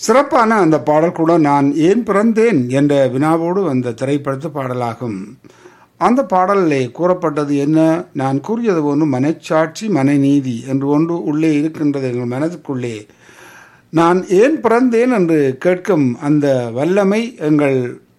சிறப்பான அந்த பாடல் கூட நான் ஏன் பிறந்தேன் என்ற வினாவோடு அந்த திரைப்படத்து பாடலாகும் அந்த பாடலிலே கூறப்பட்டது என்ன நான் கூறியது ஒன்று மனச்சாட்சி மனநீதி என்று ஒன்று உள்ளே இருக்கின்றது எங்கள் மனதுக்குள்ளே நான் ஏன் பிறந்தேன் என்று கேட்கும் அந்த வல்லமை எங்கள்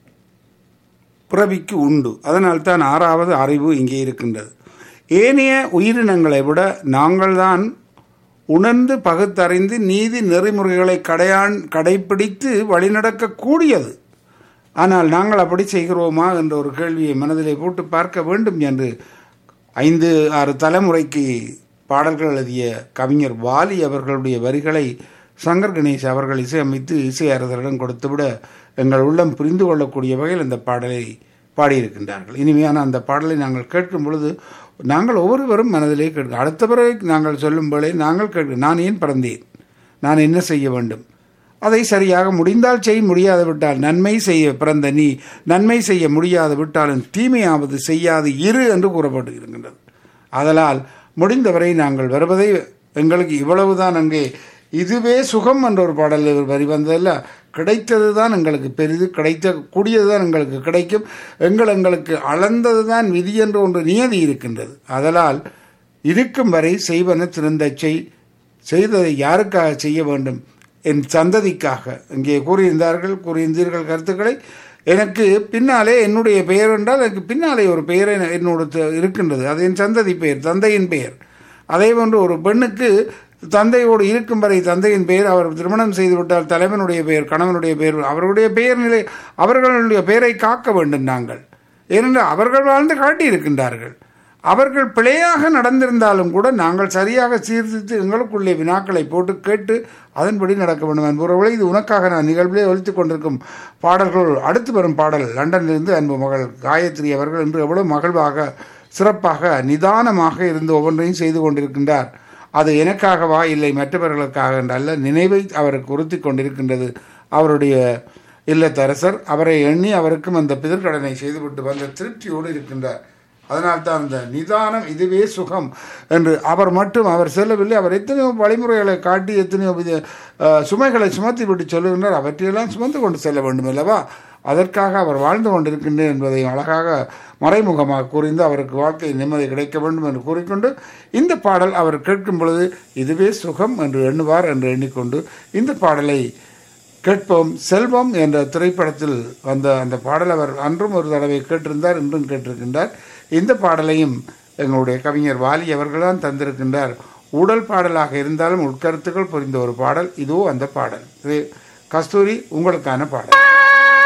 பிறவிக்கு உண்டு அதனால்தான் ஆறாவது அறிவு இங்கே இருக்கின்றது ஏனைய உயிரினங்களை விட நாங்கள்தான் உணர்ந்து பகுத்தறிந்து நீதி நெறிமுறைகளை கடையான் கடைபிடித்து வழிநடக்கக்கூடியது ஆனால் நாங்கள் அப்படி செய்கிறோமா என்ற ஒரு கேள்வியை மனதிலே போட்டு பார்க்க வேண்டும் என்று ஐந்து ஆறு தலைமுறைக்கு பாடல்கள் எழுதிய கவிஞர் வாலி அவர்களுடைய வரிகளை சங்கர் கணேஷ் அவர்கள் இசையமைத்து இசை அரசரிடம் கொடுத்துவிட எங்கள் உள்ளம் புரிந்து கொள்ளக்கூடிய வகையில் இந்த பாடலை பாடியிருக்கின்றார்கள் இனிமையான அந்த பாடலை நாங்கள் கேட்கும் பொழுது நாங்கள் ஒவ்வொருவரும் மனதிலே கேட்க அடுத்த பிறகு நாங்கள் சொல்லும் போலே நாங்கள் கேட்க நான் ஏன் பிறந்தேன் நான் என்ன செய்ய வேண்டும் அதை சரியாக முடிந்தால் செய் முடியாது விட்டால் நன்மை செய்ய பிறந்த நீ நன்மை செய்ய முடியாது விட்டாலும் தீமையாவது செய்யாது இரு என்று கூறப்பட்டு இருக்கின்றது அதனால் முடிந்தவரை நாங்கள் வருவதை எங்களுக்கு இவ்வளவுதான் அங்கே இதுவே சுகம் என்ற ஒரு பாடல் வரி வந்ததில்ல கிடைத்தது தான் எங்களுக்கு பெரிது கிடைத்த கூடியது தான் எங்களுக்கு கிடைக்கும் எங்கள் எங்களுக்கு அளந்தது தான் விதி என்ற ஒன்று நியதி இருக்கின்றது அதனால் இருக்கும் வரை செய்வன திருந்த செய் செய்ததை யாருக்காக செய்ய வேண்டும் என் சந்ததிக்காக இங்கே கூறியிருந்தார்கள் கூறியிருந்தீர்கள் கருத்துக்களை எனக்கு பின்னாலே என்னுடைய பெயர் என்றால் எனக்கு பின்னாலே ஒரு பெயர் என்னோட இருக்கின்றது அது என் சந்ததி பெயர் தந்தையின் பெயர் அதே போன்று ஒரு பெண்ணுக்கு தந்தையோடு இருக்கும் வரை தந்தையின் பெயர் அவர் திருமணம் செய்துவிட்டால் தலைவனுடைய பெயர் கணவனுடைய பெயர் அவர்களுடைய பெயர் நிலை அவர்களுடைய பெயரை காக்க வேண்டும் நாங்கள் ஏனென்றால் அவர்கள் வாழ்ந்து காட்டியிருக்கின்றார்கள் அவர்கள் பிழையாக நடந்திருந்தாலும் கூட நாங்கள் சரியாக சீர்திருத்து எங்களுக்குள்ளே வினாக்களை போட்டு கேட்டு அதன்படி நடக்க வேண்டும் என்பவர்களை இது உனக்காக நான் நிகழ்விலே ஒழித்துக் கொண்டிருக்கும் பாடல்கள் அடுத்து வரும் பாடல் லண்டனிலிருந்து அன்பு மகள் காயத்ரி அவர்கள் இன்று எவ்வளவு மகிழ்வாக சிறப்பாக நிதானமாக இருந்து ஒவ்வொன்றையும் செய்து கொண்டிருக்கின்றார் அது எனக்காகவா இல்லை மற்றவர்களுக்காக என்றல்ல நினைவை அவருக்கு உறுத்தி கொண்டிருக்கின்றது அவருடைய இல்லத்தரசர் அவரை எண்ணி அவருக்கும் அந்த பிதற்கடனை செய்துவிட்டு வந்த திருப்தியோடு இருக்கின்றார் அதனால்தான் அந்த நிதானம் இதுவே சுகம் என்று அவர் மட்டும் அவர் செல்லவில்லை அவர் எத்தனையோ வழிமுறைகளை காட்டி எத்தனையோ வித சுமைகளை சுமத்தி விட்டு சொல்லுகின்றார் அவற்றையெல்லாம் சுமந்து கொண்டு செல்ல வேண்டும் அல்லவா அதற்காக அவர் வாழ்ந்து கொண்டிருக்கின்றேன் என்பதை அழகாக மறைமுகமாக கூறிந்து அவருக்கு வாழ்க்கை நிம்மதி கிடைக்க வேண்டும் என்று கூறிக்கொண்டு இந்த பாடல் அவர் கேட்கும் பொழுது இதுவே சுகம் என்று எண்ணுவார் என்று எண்ணிக்கொண்டு இந்த பாடலை கேட்போம் செல்வம் என்ற திரைப்படத்தில் வந்த அந்த பாடல் அவர் அன்றும் ஒரு தடவை கேட்டிருந்தார் இன்றும் கேட்டிருக்கின்றார் இந்த பாடலையும் எங்களுடைய கவிஞர் வாலி அவர்கள்தான் தந்திருக்கின்றார் ஊடல் பாடலாக இருந்தாலும் உட்கருத்துக்கள் புரிந்த ஒரு பாடல் இதோ அந்த பாடல் இது கஸ்தூரி உங்களுக்கான பாடல்